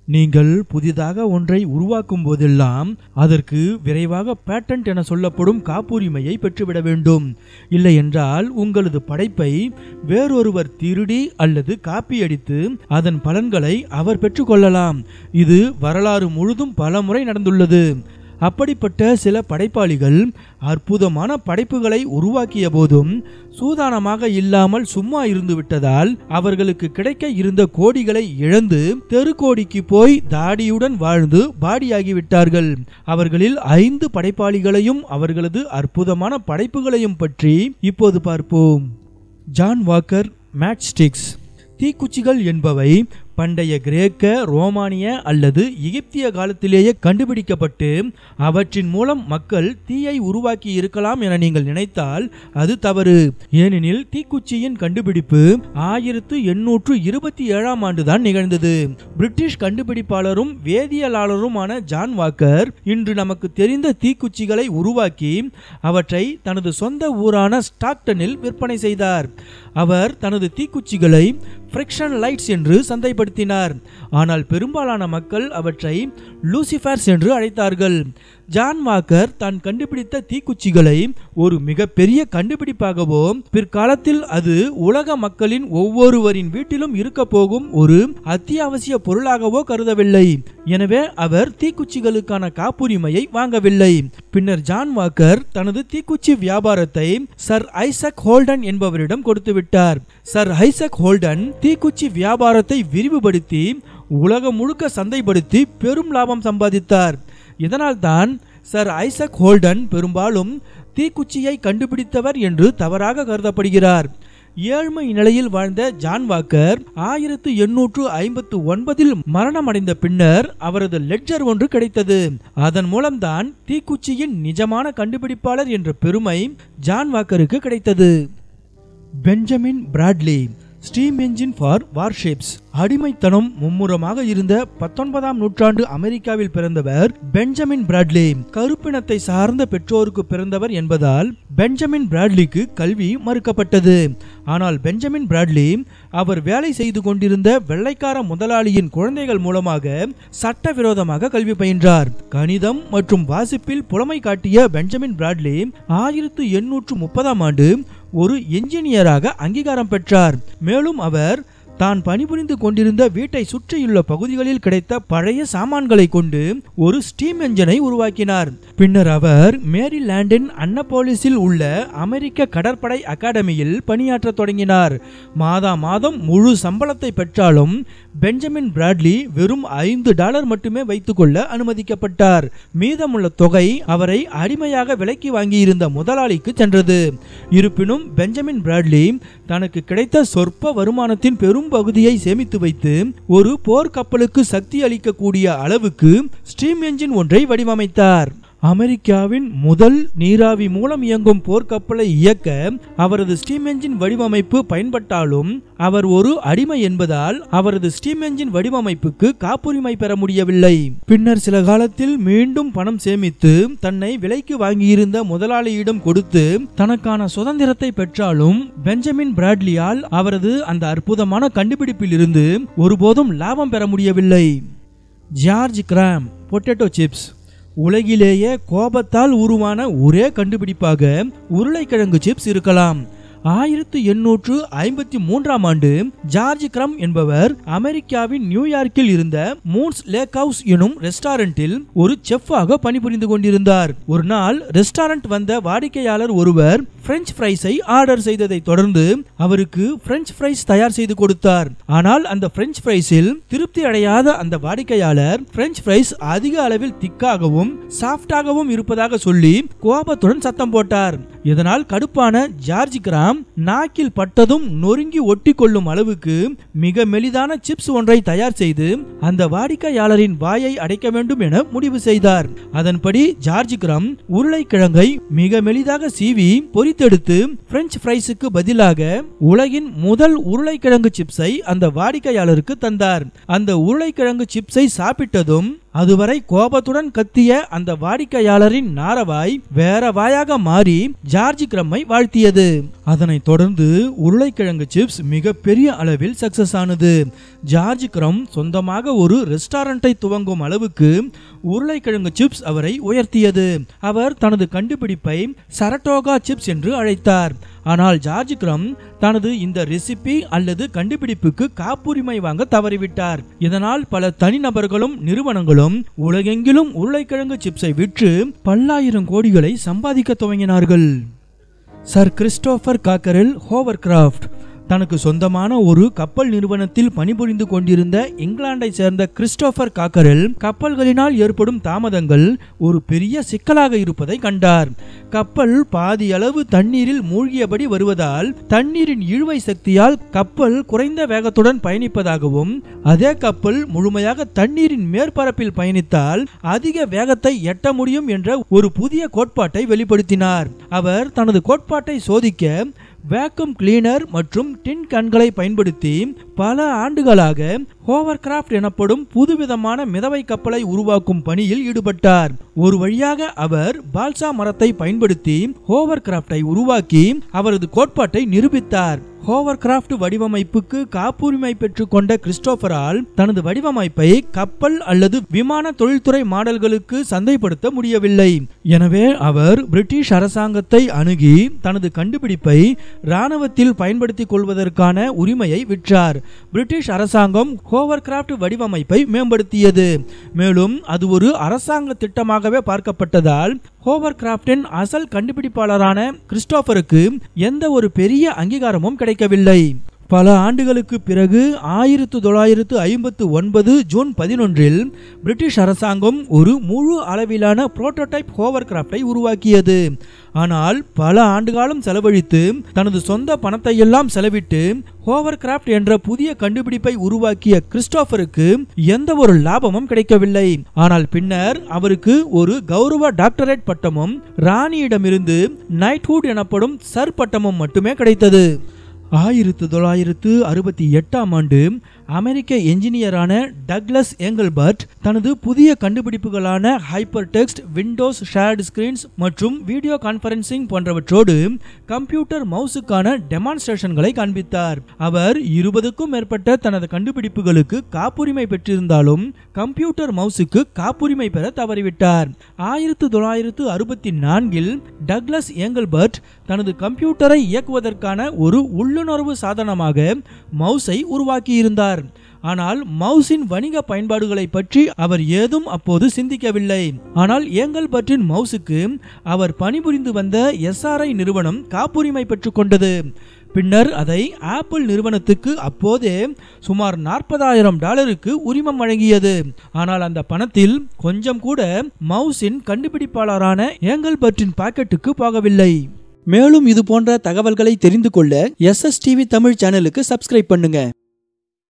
நீங்கள் புதிதாக ஒன்றை உருவாக்கும் போதெல்லாம் அதற்கு விரைவாக பேட்டன்ட் என சொல்லப்படும் காப்புரிமையை பெற்றுவிட வேண்டும் இல்லை என்றால் உங்களது படைப்பை வேறொருவர் திருடி அல்லது காப்பியடித்து அதன் பலன்களை அவர் பெற்றுக்கொள்ளலாம் இது வரலாறு முழுதும் பலமுறை நடந்துள்ளது அப்படிப்பட்ட சில படைப்பாளிகள் அற்புதமான படைப்புகளை உருவாக்கிய போதும் சூதானமாக இல்லாமல் சும்மா இருந்து விட்டதால் அவர்களுக்கு கிடைக்க இருந்த கோடிகளை இழந்து தெருக்கோடிக்கு போய் தாடியுடன் வாழ்ந்து பாடியாகிவிட்டார்கள் அவர்களில் ஐந்து படைப்பாளிகளையும் அவர்களது அற்புதமான படைப்புகளையும் பற்றி இப்போது பார்ப்போம் ஜான் வாக்கர் மேட்ச்ஸ்டிக்ஸ் தீக்குச்சிகள் என்பவை பண்டைய கிரேக்க ரோமானிய அல்லது எகிப்திய காலத்திலேயே கண்டுபிடிக்கப்பட்டு அவற்றின் மூலம் மக்கள் தீயை உருவாக்கி இருக்கலாம் என நீங்கள் நினைத்தால் அது தவறு ஏனெனில் தீக்குச்சியின் கண்டுபிடிப்பு ஆயிரத்து எண்ணூற்று இருபத்தி ஏழாம் ஆண்டு தான் நிகழ்ந்தது பிரிட்டிஷ் கண்டுபிடிப்பாளரும் வேதியியலாளருமான ஜான் வாக்கர் இன்று நமக்கு தெரிந்த தீக்குச்சிகளை உருவாக்கி அவற்றை தனது சொந்த ஊரான ஸ்டாக்டனில் விற்பனை செய்தார் அவர் தனது தீக்குச்சிகளை ஃப்ரிக்ஷன் லைட்ஸ் என்று சந்தைப்படுத்தினார் ஆனால் பெரும்பாலான மக்கள் அவற்றை லூசிஃபர்ஸ் என்று அழைத்தார்கள் ஜான் வாக்கர் தான் கண்டுபிடித்த தீக்குச்சிகளை ஒரு மிகப்பெரிய கண்டுபிடிப்பாகவோ பிற்காலத்தில் அது உலக மக்களின் ஒவ்வொருவரின் வீட்டிலும் இருக்க போகும் ஒரு அத்தியாவசிய பொருளாகவோ கருதவில்லை எனவே அவர் தீக்குச்சிகளுக்கான காப்புரிமையை வாங்கவில்லை பின்னர் ஜான் வாக்கர் தனது தீக்குச்சி வியாபாரத்தை சர் ஐசக் ஹோல்டன் என்பவரிடம் கொடுத்து விட்டார் சர் ஐசக் ஹோல்டன் தீக்குச்சி வியாபாரத்தை விரிவுபடுத்தி உலகம் முழுக்க சந்தைப்படுத்தி பெரும் லாபம் சம்பாதித்தார் இதனால்தான் சர் ஐசக் ஹோல்டன் பெரும்பாலும் தீக்குச்சியை கண்டுபிடித்தவர் என்று தவறாக கருதப்படுகிறார் ஏழ்மை நிலையில் வாழ்ந்த ஜான் வாக்கர் ஆயிரத்து எண்ணூற்று ஐம்பத்து ஒன்பதில் மரணமடைந்த பின்னர் அவரது லெட்ஜர் ஒன்று கிடைத்தது அதன் மூலம்தான் தீக்குச்சியின் நிஜமான கண்டுபிடிப்பாளர் என்ற பெருமை ஜான் வாக்கருக்கு கிடைத்தது Benjamin Bradley steam engine for warships அடிமைத்தனம் மும்முரமாக இருந்த பத்தொன்பதாம் நூற்றாண்டு அமெரிக்காவில் பிறந்தவர் பெஞ்சமின் பிராட்லி கருப்பினத்தை சார்ந்த பெற்றோருக்கு பிறந்தவர் என்பதால் பெஞ்சமின் பிராட்லிக்கு கல்வி மறுக்கப்பட்டது ஆனால் பெஞ்சமின் பிராட்லி அவர் வேலை செய்து கொண்டிருந்த வெள்ளைக்கார முதலாளியின் குழந்தைகள் மூலமாக சட்டவிரோதமாக கல்வி பயின்றார் கணிதம் மற்றும் வாசிப்பில் புலமை காட்டிய பெஞ்சமின் பிராட்லி ஆயிரத்து எண்ணூற்று முப்பதாம் ஆண்டு ஒரு என்ஜினியராக அங்கீகாரம் பெற்றார் மேலும் அவர் தான் பணிபுரிந்து கொண்டிருந்த வீட்டை சுற்றியுள்ள பகுதிகளில் கிடைத்த பழைய சாமான்களை கொண்டு ஒரு ஸ்டீம் என்ஜினை உருவாக்கினார் பின்னர் அவர் மேரிலாண்டின் அன்னபோலிஸில் உள்ள அமெரிக்க கடற்படை அகாடமியில் பணியாற்றத் தொடங்கினார் மாதா மாதம் முழு சம்பளத்தை பெற்றாலும் பெஞ்சமின் பிராட்லி வெறும் ஐந்து டாலர் மட்டுமே வைத்துக்கொள்ள அனுமதிக்கப்பட்டார் மீதமுள்ள தொகை அவரை அடிமையாக விலைக்கு வாங்கியிருந்த முதலாளிக்கு சென்றது இருப்பினும் பெஞ்சமின் பிராட்லி தனக்கு கிடைத்த சொற்ப வருமானத்தின் பெரும் பகுதியை சேமித்து வைத்து ஒரு போர்க்கப்பலுக்கு சக்தி அளிக்கக்கூடிய அளவுக்கு ஸ்டீம் என்ஜின் ஒன்றை வடிவமைத்தார் அமெரிக்காவின் முதல் நீராவி மூலம் இயங்கும் போர்க்கப்பலை இயக்க அவரது ஸ்டீம் என்ஜின் வடிவமைப்பு பயன்பட்டாலும் அவர் ஒரு அடிமை என்பதால் அவரது ஸ்டீம் என்ஜின் வடிவமைப்புக்கு காப்புரிமை பெற முடியவில்லை பின்னர் சில காலத்தில் மீண்டும் பணம் சேமித்து தன்னை விலைக்கு வாங்கியிருந்த முதலாளியிடம் கொடுத்து தனக்கான சுதந்திரத்தை பெற்றாலும் பெஞ்சமின் பிராட்லியால் அவரது அந்த அற்புதமான கண்டுபிடிப்பிலிருந்து ஒருபோதும் லாபம் பெற முடியவில்லை ஜார்ஜ் கிராம் பொட்டேட்டோ சிப்ஸ் உலகிலேயே கோபத்தால் உருவான ஒரே கண்டுபிடிப்பாக உருளைக்கிழங்கு சிப்ஸ் இருக்கலாம் ஆயிரத்து எண்ணூற்று ஐம்பத்தி மூன்றாம் ஆண்டு ஜார்ஜ் கிரம் என்பவர் அமெரிக்காவின் நியூயார்க்கில் இருந்த மூன்ஸ் லேக் ஹவுஸ் எனும் ரெஸ்டாரண்டில் ஒரு செஃப்பாக பணிபுரிந்து கொண்டிருந்தார் ஒரு நாள் ரெஸ்டாரண்ட் வந்த வாடிக்கையாளர் ஒருவர் பிரெஞ்ச் ஃப்ரைஸை ஆர்டர் செய்ததை தொடர்ந்து அவருக்கு பிரெஞ்ச் ஃப்ரைஸ் தயார் செய்து கொடுத்தார் ஆனால் அந்த பிரெஞ்ச் ஃப்ரைஸில் திருப்தி அடையாத அந்த வாடிக்கையாளர் பிரெஞ்ச் ஃப்ரைஸ் அதிக அளவில் திக்காகவும் சாஃப்டாகவும் இருப்பதாக சொல்லி கோபத்துடன் சத்தம் போட்டார் இதனால் கடுப்பான ஜார்ஜ் கிராம் நாக்கில் பட்டதும் நொறுங்கி ஒட்டி கொள்ளும் அளவுக்கு மிக மெலிதான சிப்ஸ் ஒன்றை தயார் செய்து அந்த வாடிக்கையாளரின் வாயை அடைக்க வேண்டும் என முடிவு செய்தார் அதன்படி ஜார்ஜ் கிராம் உருளைக்கிழங்கை மிக மெலிதாக சீவி பொரித்தெடுத்து பிரெஞ்ச் ஃப்ரைஸுக்கு பதிலாக உலகின் முதல் உருளைக்கிழங்கு சிப்ஸை அந்த வாடிக்கையாளருக்கு தந்தார் அந்த உருளைக்கிழங்கு சிப்ஸை சாப்பிட்டதும் அதுவரை கோபத்துடன் கத்திய அந்த வாடிக்கையாளரின் நாரவாய் வேற வாயாக மாறி ஜார்ஜ் கிரம்மை வாழ்த்தியது அதனைத் தொடர்ந்து உருளைக்கிழங்கு சிப்ஸ் மிகப்பெரிய அளவில் சக்சஸ் ஆனது ஜார்ஜ் கிரம் சொந்தமாக ஒரு ரெஸ்டாரண்டை துவங்கும் அளவுக்கு உருளைக்கிழங்கு சிப்ஸ் அவரை உயர்த்தியது அவர் தனது கண்டுபிடிப்பை சரட்டோகா சிப்ஸ் என்று அழைத்தார் ஆனால் ஜார்ஜ் கிரம் தனது இந்த ரெசிபி அல்லது கண்டுபிடிப்புக்கு காப்புரிமை வாங்க தவறிவிட்டார் இதனால் பல தனிநபர்களும் நிறுவனங்களும் உலகெங்கிலும் உருளைக்கிழங்கு சிப்ஸை விற்று பல்லாயிரம் கோடிகளை சம்பாதிக்க துவங்கினார்கள் சர் கிறிஸ்டோபர் காக்கரில் ஹோவர்கிராஃப்ட் தனக்கு சொந்தமான ஒரு கப்பல் நிறுவனத்தில் பணிபுரிந்து கொண்டிருந்த இங்கிலாந்தை சேர்ந்த கிறிஸ்டோபர் காக்கரில் கப்பல்களினால் ஏற்படும் தாமதங்கள் ஒரு பெரிய சிக்கலாக இருப்பதை கண்டார் கப்பல் பாதி அளவு தண்ணீரில் மூழ்கியபடி வருவதால் தண்ணீரின் இழுவை சக்தியால் கப்பல் குறைந்த வேகத்துடன் பயணிப்பதாகவும் அதே கப்பல் முழுமையாக தண்ணீரின் மேற்பரப்பில் பயணித்தால் அதிக வேகத்தை எட்ட முடியும் என்ற ஒரு புதிய கோட்பாட்டை வெளிப்படுத்தினார் அவர் தனது கோட்பாட்டை சோதிக்க வேக்கம் கிளீனர் மற்றும் டின் கண்களை பயன்படுத்தி பல ஆண்டுகளாக ஹோவர்கிராஃப்ட் எனப்படும் புதுவிதமான மிதவை கப்பலை உருவாக்கும் பணியில் ஈடுபட்டார் ஒரு வழியாக அவர் பால்சா மரத்தை பயன்படுத்தி ஹோவர்கிராஃப்டை உருவாக்கி அவரது கோட்பாட்டை நிரூபித்தார் ஹோவர்கிராஃப்ட் வடிவமைப்புக்கு காப்புரிமை பெற்றுக்கொண்ட கிறிஸ்டோபரால் தனது வடிவமைப்பை கப்பல் அல்லது விமான தொழில்துறை மாடல்களுக்கு சந்தைப்படுத்த முடியவில்லை எனவே அவர் பிரிட்டிஷ் அரசாங்கத்தை அணுகி தனது கண்டுபிடிப்பை இராணுவத்தில் பயன்படுத்திக் கொள்வதற்கான உரிமையை விற்றார் பிரிட்டிஷ் அரசாங்கம் ஹோவர்கிராஃப்ட் வடிவமைப்பை மேம்படுத்தியது மேலும் அது ஒரு அரசாங்க திட்டமாகவே பார்க்கப்பட்டதால் ஹோவர்கிராஃப்டின் அசல் கண்டுபிடிப்பாளரான கிறிஸ்டோபருக்கு எந்த ஒரு பெரிய அங்கீகாரமும் கிடைக்கவில்லை பல ஆண்டுகளுக்கு பிறகு ஆயிரத்து தொள்ளாயிரத்து ஐம்பத்து ஒன்பது ஜூன் பதினொன்றில் பிரிட்டிஷ் அரசாங்கம் ஒரு முழு அளவிலான புரோட்டோடைப் ஹோவர்கிராஃப்டை உருவாக்கியது ஆனால் பல ஆண்டுகாலம் செலவழித்து தனது சொந்த பணத்தை எல்லாம் செலவிட்டு ஹோவர்கிராஃப்ட் என்ற புதிய கண்டுபிடிப்பை உருவாக்கிய கிறிஸ்டோபருக்கு எந்த ஒரு லாபமும் கிடைக்கவில்லை ஆனால் பின்னர் அவருக்கு ஒரு கௌரவ டாக்டரேட் பட்டமும் ராணியிடமிருந்து நைட்ஹுட் எனப்படும் சர் பட்டமும் மட்டுமே கிடைத்தது ஆயிரத்து தொள்ளாயிரத்து அறுபத்தி எட்டாம் ஆண்டு அமெரிக்க என்ஜினியரான டக்ளஸ் ஏங்கல்பர்ட் தனது புதிய கண்டுபிடிப்புகளான hypertext windows shared screens மற்றும் வீடியோ கான்ஃபரன்சிங் போன்றவற்றோடு கம்ப்யூட்டர் மவுஸுக்கான டெமான்ஸ்ட்ரேஷன்களை காண்பித்தார் அவர் இருபதுக்கும் மேற்பட்ட தனது கண்டுபிடிப்புகளுக்கு காப்புரிமை பெற்றிருந்தாலும் கம்ப்யூட்டர் மவுஸுக்கு காப்புரிமை பெற தவறிவிட்டார் ஆயிரத்து தொள்ளாயிரத்து அறுபத்தி நான்கில் டக்ளஸ் ஏங்கல்பர்ட் தனது கம்ப்யூட்டரை இயக்குவதற்கான ஒரு உள்ளுணர்வு சாதனமாக மவுஸை உருவாக்கியிருந்தார் ஆனால் மவுஸின் வணிக பயன்பாடுகளை பற்றி அவர் ஏதும் அப்போது சிந்திக்கவில்லை ஆனால் ஏங்கல்பர்ட்டின் மவுஸுக்கு அவர் பணிபுரிந்து வந்த எஸ்ஆர்ஐ நிறுவனம் காப்புரிமை பெற்றுக்கொண்டது பின்னர் அதை ஆப்பிள் நிறுவனத்துக்கு அப்போதே சுமார் நாற்பதாயிரம் டாலருக்கு உரிமம் வழங்கியது ஆனால் அந்த பணத்தில் கொஞ்சம் கூட மவுஸின் கண்டுபிடிப்பாளரான ஏங்கல்பர்ட்டின் பாக்கெட்டுக்கு போகவில்லை மேலும் இது போன்ற தகவல்களை தெரிந்து கொள்ள எஸ் எஸ் டிவி தமிழ் சேனலுக்கு சப்ஸ்கிரைப் பண்ணுங்க